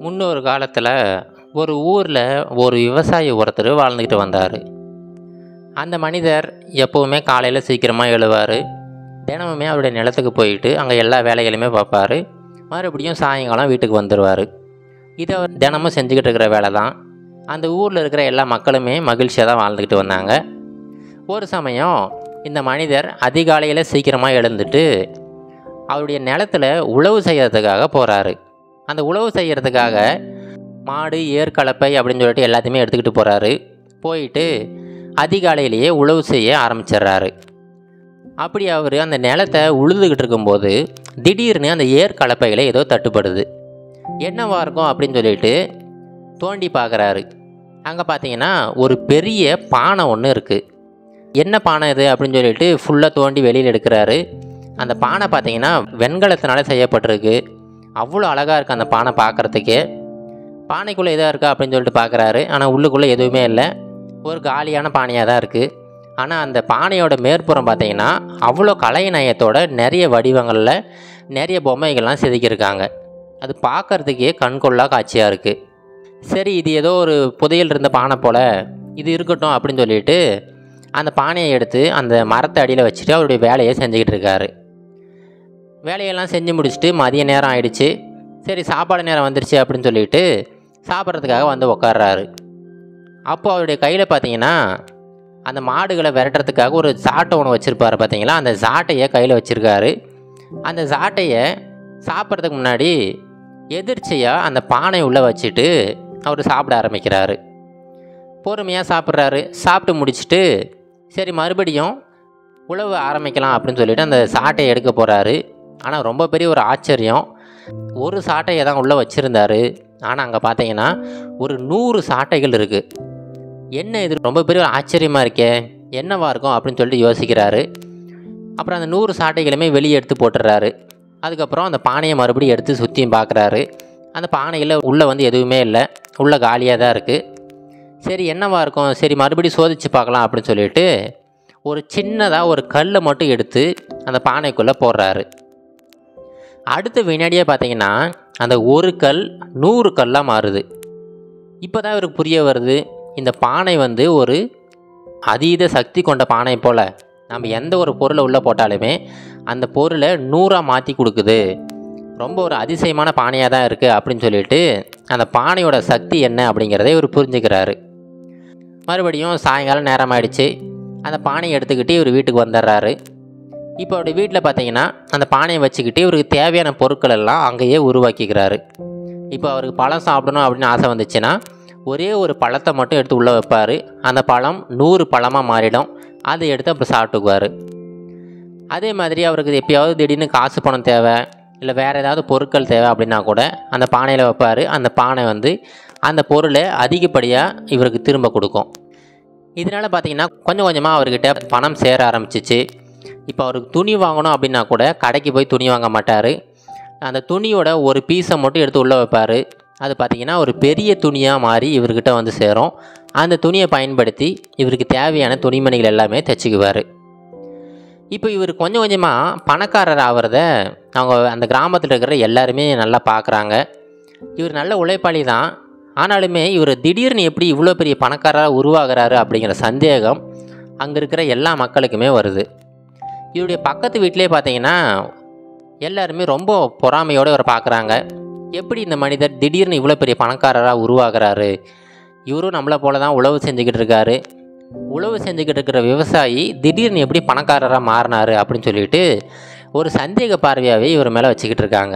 முன்னொரு காலத்தில் ஒரு ஊரில் ஒரு விவசாயி ஒருத்தர் வாழ்ந்துக்கிட்டு வந்தார் அந்த மனிதர் எப்போவுமே காலையில் சீக்கிரமாக எழுவார் தினமுமே அவருடைய நிலத்துக்கு போயிட்டு அங்கே எல்லா வேலைகளுமே பார்ப்பார் மறுபடியும் சாயங்காலம் வீட்டுக்கு வந்துடுவார் இதை அவர் தினமும் செஞ்சுக்கிட்டு இருக்கிற வேலை தான் அந்த ஊரில் இருக்கிற எல்லா மக்களுமே மகிழ்ச்சியாக தான் வாழ்ந்துக்கிட்டு வந்தாங்க ஒரு சமயம் இந்த மனிதர் அதிகாலையில் சீக்கிரமாக எழுந்துட்டு அவருடைய நிலத்துல உழவு செய்யறதுக்காக போகிறாரு அந்த உழவு செய்யறதுக்காக மாடு ஏற்கலப்பை அப்படின்னு சொல்லிட்டு எல்லாத்தையுமே எடுத்துக்கிட்டு போகிறாரு போயிட்டு அதிகாலையிலேயே உழவு செய்ய ஆரம்பிச்சிடுறாரு அப்படி அவர் அந்த நிலத்தை உழுதுகிட்டு இருக்கும்போது திடீர்னு அந்த ஏற்கலப்பையில் ஏதோ தட்டுப்படுது என்னவா இருக்கும் அப்படின்னு சொல்லிட்டு தோண்டி பார்க்குறாரு அங்கே பார்த்தீங்கன்னா ஒரு பெரிய பானை ஒன்று இருக்குது என்ன பானை இது அப்படின்னு சொல்லிட்டு ஃபுல்லாக தோண்டி வெளியில் எடுக்கிறாரு அந்த பானை பார்த்தீங்கன்னா வெண்கலத்தினால செய்யப்பட்டிருக்கு அவ்வளோ அழகாக இருக்குது அந்த பானை பார்க்குறதுக்கே பானைக்குள்ளே எதாக இருக்கா அப்படின்னு சொல்லிட்டு பார்க்குறாரு ஆனால் உள்ளுக்குள்ளே எதுவுமே இல்லை ஒரு காலியான பானையாக தான் இருக்குது ஆனால் அந்த பானையோட மேற்புறம் பார்த்தீங்கன்னா அவ்வளோ கலை நயத்தோட நிறைய வடிவங்களில் நிறைய பொம்மைகள்லாம் செதுக்கியிருக்காங்க அது பார்க்குறதுக்கே கண்கொள்ளா காட்சியாக இருக்குது சரி இது ஏதோ ஒரு புதையல் இருந்த பானை போல் இது இருக்கட்டும் அப்படின்னு சொல்லிட்டு அந்த பானையை எடுத்து அந்த மரத்தை அடியில் வச்சுட்டு அவருடைய வேலையை செஞ்சுக்கிட்டு இருக்காரு வேலையெல்லாம் செஞ்சு முடிச்சுட்டு மதிய நேரம் ஆயிடுச்சு சரி சாப்பாடு நேரம் வந்துருச்சு அப்படின்னு சொல்லிட்டு சாப்பிட்றதுக்காக வந்து உக்காடுறாரு அப்போ அவருடைய கையில் பார்த்தீங்கன்னா அந்த மாடுகளை விரட்டுறதுக்காக ஒரு சாட்டை ஒன்று வச்சுருப்பாரு பார்த்தீங்களா அந்த சாட்டையை கையில் வச்சுருக்காரு அந்த சாட்டையை சாப்பிட்றதுக்கு முன்னாடி எதிர்ச்சியாக அந்த பானை உள்ளே வச்சுட்டு அவர் சாப்பிட ஆரம்பிக்கிறாரு பொறுமையாக சாப்பிட்றாரு சாப்பிட்டு முடிச்சுட்டு சரி மறுபடியும் உழவு ஆரம்பிக்கலாம் அப்படின்னு சொல்லிட்டு அந்த சாட்டையை எடுக்க போகிறாரு ஆனால் ரொம்ப பெரிய ஒரு ஆச்சரியம் ஒரு சாட்டையை தான் உள்ளே வச்சுருந்தாரு ஆனால் அங்கே பார்த்தீங்கன்னா ஒரு நூறு சாட்டைகள் இருக்குது என்ன இது ரொம்ப பெரிய ஒரு ஆச்சரியமாக இருக்கே என்னவா இருக்கும் அப்படின்னு சொல்லிட்டு யோசிக்கிறாரு அப்புறம் அந்த நூறு சாட்டைகளுமே வெளியே எடுத்து போட்டுடுறாரு அதுக்கப்புறம் அந்த பானையை மறுபடியும் எடுத்து சுற்றியும் பார்க்குறாரு அந்த பானையில் உள்ளே வந்து எதுவுமே இல்லை உள்ளே காலியாக தான் இருக்குது சரி என்னவா இருக்கும் சரி மறுபடியும் சோதித்து பார்க்கலாம் அப்படின்னு சொல்லிட்டு ஒரு சின்னதாக ஒரு கல்லை மட்டும் எடுத்து அந்த பானைக்குள்ளே போடுறாரு அடுத்த வினாடியே பார்த்தீங்கன்னா அந்த ஒரு கல் நூறு கல்லாக மாறுது இப்போ தான் இவருக்கு புரிய வருது இந்த பானை வந்து ஒரு அதீத சக்தி கொண்ட பானை போல் நம்ம எந்த ஒரு பொருளை உள்ளே போட்டாலுமே அந்த பொருளை நூறாக மாற்றி கொடுக்குது ரொம்ப ஒரு அதிசயமான பானையாக தான் இருக்குது அப்படின்னு சொல்லிட்டு அந்த பானையோட சக்தி என்ன அப்படிங்கிறத இவர் புரிஞ்சுக்கிறாரு மறுபடியும் சாயங்காலம் நேரம் ஆயிடுச்சு அந்த பானையை எடுத்துக்கிட்டு இவர் வீட்டுக்கு வந்துடுறாரு இப்போ அவருடைய வீட்டில் பார்த்தீங்கன்னா அந்த பானையை வச்சுக்கிட்டு இவருக்கு தேவையான பொருட்கள் எல்லாம் அங்கேயே உருவாக்கிக்கிறாரு இப்போ அவருக்கு பழம் சாப்பிடணும் அப்படின்னு ஆசை வந்துச்சுன்னா ஒரே ஒரு பழத்தை மட்டும் எடுத்து உள்ளே வைப்பார் அந்த பழம் நூறு பழமாக மாறிடும் அதை எடுத்து அப்புறம் சாப்பிட்டுக்குவார் அதே மாதிரி அவருக்கு எப்பயாவது திடீர்னு காசு பணம் தேவை இல்லை வேறு ஏதாவது பொருட்கள் தேவை அப்படின்னா கூட அந்த பானையில் வைப்பார் அந்த பானை வந்து அந்த பொருளை அதிகப்படியாக இவருக்கு திரும்ப கொடுக்கும் இதனால் பார்த்தீங்கன்னா கொஞ்சம் கொஞ்சமாக அவர்கிட்ட பணம் சேர ஆரம்பிச்சிச்சு இப்போ அவருக்கு துணி வாங்கணும் அப்படின்னா கூட கடைக்கு போய் துணி வாங்க மாட்டார் அந்த துணியோட ஒரு பீஸை மட்டும் எடுத்து உள்ளே வைப்பார் அது பார்த்திங்கன்னா ஒரு பெரிய துணியாக மாறி இவர்கிட்ட வந்து சேரும் அந்த துணியை பயன்படுத்தி இவருக்கு தேவையான துணிமணிகள் எல்லாமே தைச்சிக்குவார் இப்போ இவர் கொஞ்சம் கொஞ்சமாக பணக்காரர் ஆகிறத அவங்க அந்த கிராமத்தில் இருக்கிற எல்லாருமே நல்லா பார்க்குறாங்க இவர் நல்ல உழைப்பாளி தான் ஆனாலுமே இவர் திடீர்னு எப்படி இவ்வளோ பெரிய பணக்காரராக உருவாகிறாரு அப்படிங்கிற சந்தேகம் அங்கே இருக்கிற எல்லா மக்களுக்குமே வருது இவருடைய பக்கத்து வீட்டிலே பார்த்தீங்கன்னா எல்லாருமே ரொம்ப பொறாமையோடு இவரை பார்க்குறாங்க எப்படி இந்த மனிதர் திடீர்னு இவ்வளோ பெரிய பணக்காரராக உருவாகிறாரு இவரும் நம்மளை போல தான் உழவு செஞ்சுக்கிட்டு இருக்காரு உழவு செஞ்சுக்கிட்டு இருக்கிற விவசாயி திடீர்னு எப்படி பணக்காரராக மாறினாரு அப்படின்னு சொல்லிட்டு ஒரு சந்தேக பார்வையாகவே இவர் மேலே வச்சுக்கிட்டு இருக்காங்க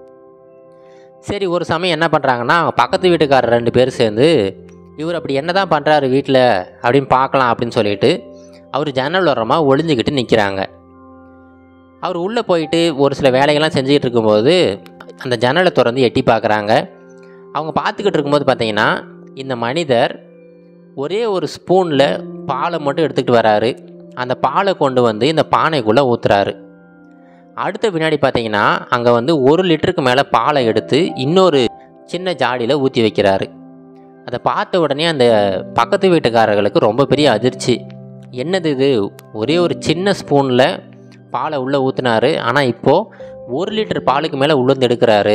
சரி ஒரு சமயம் என்ன பண்ணுறாங்கன்னா பக்கத்து வீட்டுக்காரர் ரெண்டு பேர் சேர்ந்து இவர் அப்படி என்ன தான் பண்ணுறாரு வீட்டில் அப்படின்னு பார்க்கலாம் அப்படின்னு சொல்லிட்டு அவர் ஜன்னல் ஓரமாக ஒளிஞ்சிக்கிட்டு நிற்கிறாங்க அவர் உள்ளே போயிட்டு ஒரு சில வேலைகள்லாம் செஞ்சுக்கிட்டு இருக்கும்போது அந்த ஜன்னலை திறந்து எட்டி பார்க்குறாங்க அவங்க பார்த்துக்கிட்டு இருக்கும்போது பார்த்தீங்கன்னா இந்த மனிதர் ஒரே ஒரு ஸ்பூனில் பாலை மட்டும் எடுத்துக்கிட்டு வராரு அந்த பாலை கொண்டு வந்து இந்த பானைக்குள்ளே ஊற்றுறாரு அடுத்த வினாடி பார்த்தீங்கன்னா அங்கே வந்து ஒரு லிட்டருக்கு மேலே பாலை எடுத்து இன்னொரு சின்ன ஜாடியில் ஊற்றி வைக்கிறாரு அதை பார்த்த உடனே அந்த பக்கத்து வீட்டுக்காரர்களுக்கு ரொம்ப பெரிய அதிர்ச்சி என்னது இது ஒரே ஒரு சின்ன ஸ்பூனில் பாலை உள்ளே ஊற்றினாரு ஆனால் இப்போது ஒரு லிட்டர் பாலுக்கு மேலே உள்ளேந்து எடுக்கிறாரு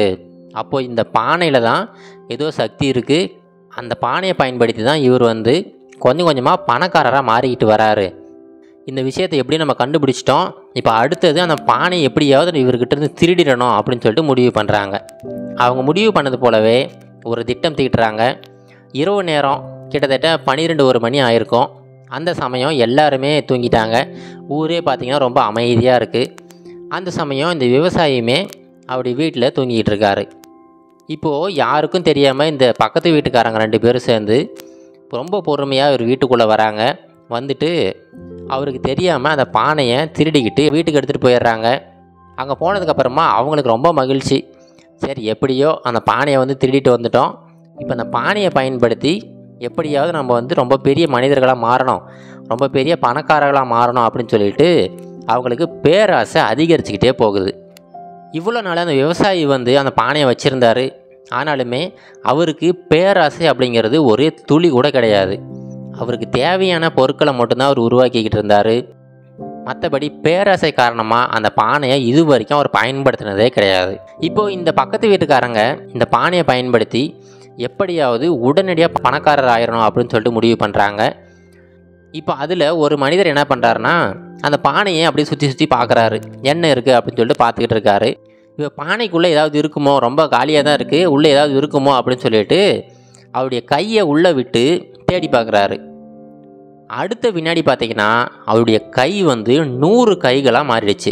அப்போது இந்த பானையில் தான் ஏதோ சக்தி இருக்குது அந்த பானையை பயன்படுத்தி தான் இவர் வந்து கொஞ்சம் கொஞ்சமாக பணக்காரராக மாறிக்கிட்டு வராரு இந்த விஷயத்தை எப்படி நம்ம கண்டுபிடிச்சிட்டோம் இப்போ அடுத்தது அந்த பானையை எப்படியாவது இவர்கிட்ட இருந்து திருடிடணும் அப்படின்னு சொல்லிட்டு முடிவு பண்ணுறாங்க அவங்க முடிவு பண்ணது போலவே ஒரு திட்டம் தீட்டுறாங்க இரவு நேரம் கிட்டத்தட்ட பன்னிரெண்டு ஒரு மணி ஆயிருக்கும் அந்த சமயம் எல்லாருமே தூங்கிட்டாங்க ஊரே பார்த்திங்கன்னா ரொம்ப அமைதியாக இருக்குது அந்த சமயம் இந்த விவசாயியுமே அப்படி வீட்டில் தூங்கிக்கிட்டு இருக்காரு இப்போது யாருக்கும் தெரியாமல் இந்த பக்கத்து வீட்டுக்காரங்க ரெண்டு பேரும் சேர்ந்து ரொம்ப பொறுமையாக ஒரு வீட்டுக்குள்ளே வராங்க வந்துட்டு அவருக்கு தெரியாமல் அந்த பானையை திருடிக்கிட்டு வீட்டுக்கு எடுத்துகிட்டு போயிடுறாங்க அங்கே போனதுக்கப்புறமா அவங்களுக்கு ரொம்ப மகிழ்ச்சி சரி எப்படியோ அந்த பானையை வந்து திருடிட்டு வந்துட்டோம் இப்போ அந்த பானையை பயன்படுத்தி எப்படியாவது நம்ம வந்து ரொம்ப பெரிய மனிதர்களாக மாறணும் ரொம்ப பெரிய பணக்காரர்களாக மாறணும் அப்படின்னு சொல்லிட்டு அவங்களுக்கு பேராசை அதிகரிச்சுக்கிட்டே போகுது இவ்வளோ நாள் அந்த விவசாயி வந்து அந்த பானையை வச்சுருந்தாரு ஆனாலுமே அவருக்கு பேராசை அப்படிங்கிறது ஒரு துளி கூட கிடையாது அவருக்கு தேவையான பொருட்களை மட்டும்தான் அவர் உருவாக்கிக்கிட்டு இருந்தார் மற்றபடி பேராசை காரணமாக அந்த பானையை இது வரைக்கும் அவர் பயன்படுத்தினதே கிடையாது இப்போது இந்த பக்கத்து வீட்டுக்காரங்க இந்த பானையை பயன்படுத்தி எப்படியாவது உடனடியாக பணக்காரர் ஆயிரணும் அப்படின்னு சொல்லிட்டு முடிவு பண்ணுறாங்க இப்போ அதில் ஒரு மனிதர் என்ன பண்ணுறாருன்னா அந்த பானையை அப்படியே சுற்றி சுற்றி பார்க்குறாரு என்ன இருக்குது அப்படின்னு சொல்லிட்டு பார்த்துக்கிட்டு இருக்காரு இப்போ பானைக்குள்ளே ஏதாவது இருக்குமோ ரொம்ப காலியாக தான் இருக்குது உள்ளே ஏதாவது இருக்குமோ அப்படின்னு சொல்லிட்டு அவருடைய கையை உள்ளே விட்டு தேடி பார்க்குறாரு அடுத்த வினாடி பார்த்தீங்கன்னா அவருடைய கை வந்து நூறு கைகளாக மாறிடுச்சு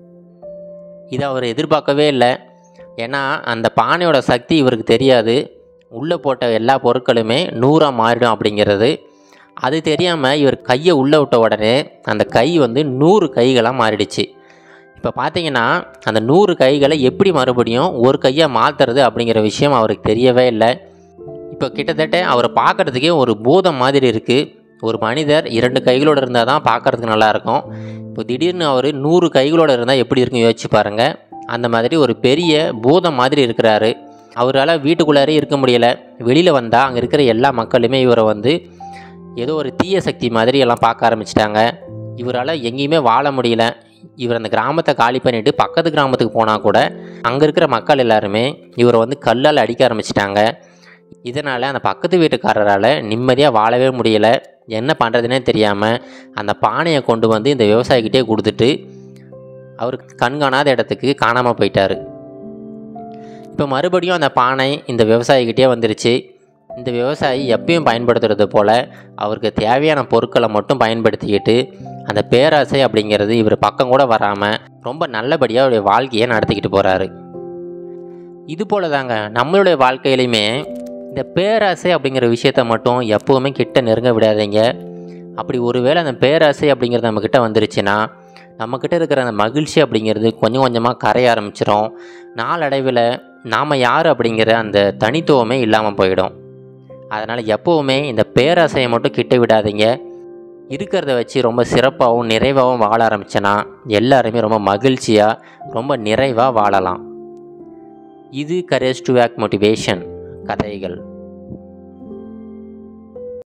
இதை அவர் எதிர்பார்க்கவே இல்லை ஏன்னா அந்த பானையோட சக்தி இவருக்கு தெரியாது உள்ளே போட்ட எல்லா பொருட்களுமே நூறாக மாறிடும் அப்படிங்கிறது அது தெரியாமல் இவர் கையை உள்ளே விட்ட உடனே அந்த கை வந்து நூறு கைகளாக மாறிடுச்சு இப்போ பார்த்தீங்கன்னா அந்த நூறு கைகளை எப்படி மறுபடியும் ஒரு கையாக மாற்றுறது அப்படிங்கிற விஷயம் அவருக்கு தெரியவே இல்லை இப்போ கிட்டத்தட்ட அவரை பார்க்குறதுக்கே ஒரு பூதம் மாதிரி இருக்குது ஒரு மனிதர் இரண்டு கைகளோடு இருந்தால் தான் பார்க்குறதுக்கு நல்லாயிருக்கும் இப்போ திடீர்னு அவர் நூறு கைகளோடு இருந்தால் எப்படி இருக்கும் யோசிச்சு பாருங்கள் அந்த மாதிரி ஒரு பெரிய பூதம் மாதிரி இருக்கிறாரு அவரால் வீட்டுக்குள்ளாரே இருக்க முடியலை வெளியில் வந்தால் அங்கே இருக்கிற எல்லா மக்களுமே இவரை வந்து ஏதோ ஒரு தீய சக்தி மாதிரி எல்லாம் பார்க்க ஆரம்பிச்சிட்டாங்க இவரால் எங்கேயுமே வாழ முடியல இவர் அந்த கிராமத்தை காலி பண்ணிவிட்டு பக்கத்து கிராமத்துக்கு போனால் கூட அங்கே இருக்கிற மக்கள் எல்லாருமே இவரை வந்து கல்லால் அடிக்க ஆரம்பிச்சிட்டாங்க இதனால் அந்த பக்கத்து வீட்டுக்காரரால் நிம்மதியாக வாழவே முடியல என்ன பண்ணுறதுனே தெரியாமல் அந்த பானையை கொண்டு வந்து இந்த விவசாயிக்கிட்டே கொடுத்துட்டு அவர் கண்காணாத இடத்துக்கு காணாமல் போயிட்டார் இப்போ மறுபடியும் அந்த பானை இந்த விவசாயிக்கிட்டே வந்துருச்சு இந்த விவசாயி எப்பயும் பயன்படுத்துறது போல் அவருக்கு தேவையான பொருட்களை மட்டும் பயன்படுத்திக்கிட்டு அந்த பேராசை அப்படிங்கிறது இவர் பக்கம் கூட வராமல் ரொம்ப நல்லபடியாக அவருடைய வாழ்க்கையை நடத்திக்கிட்டு போகிறாரு இது போல தாங்க நம்மளுடைய வாழ்க்கையிலையுமே இந்த பேராசை அப்படிங்கிற விஷயத்த மட்டும் எப்போவுமே கிட்ட நெருங்க விடாதீங்க அப்படி ஒருவேளை அந்த பேராசை அப்படிங்கிறது நம்மக்கிட்ட வந்துருச்சுன்னா நம்மக்கிட்ட இருக்கிற அந்த மகிழ்ச்சி அப்படிங்கிறது கொஞ்சம் கொஞ்சமாக கரைய ஆரம்பிச்சிடும் நாளடைவில் நாம் யார் அப்படிங்கிற அந்த தனித்துவமே இல்லாமல் போயிடும் அதனால் எப்போவுமே இந்த பேராசையை மட்டும் கிட்ட விடாதீங்க இருக்கிறத வச்சு ரொம்ப சிறப்பாகவும் நிறைவாகவும் வாழ ஆரம்பிச்சேன்னா எல்லாருமே ரொம்ப மகிழ்ச்சியாக ரொம்ப நிறைவாக வாழலாம் இது கரேஜ் டு வேக் மோட்டிவேஷன் கதைகள்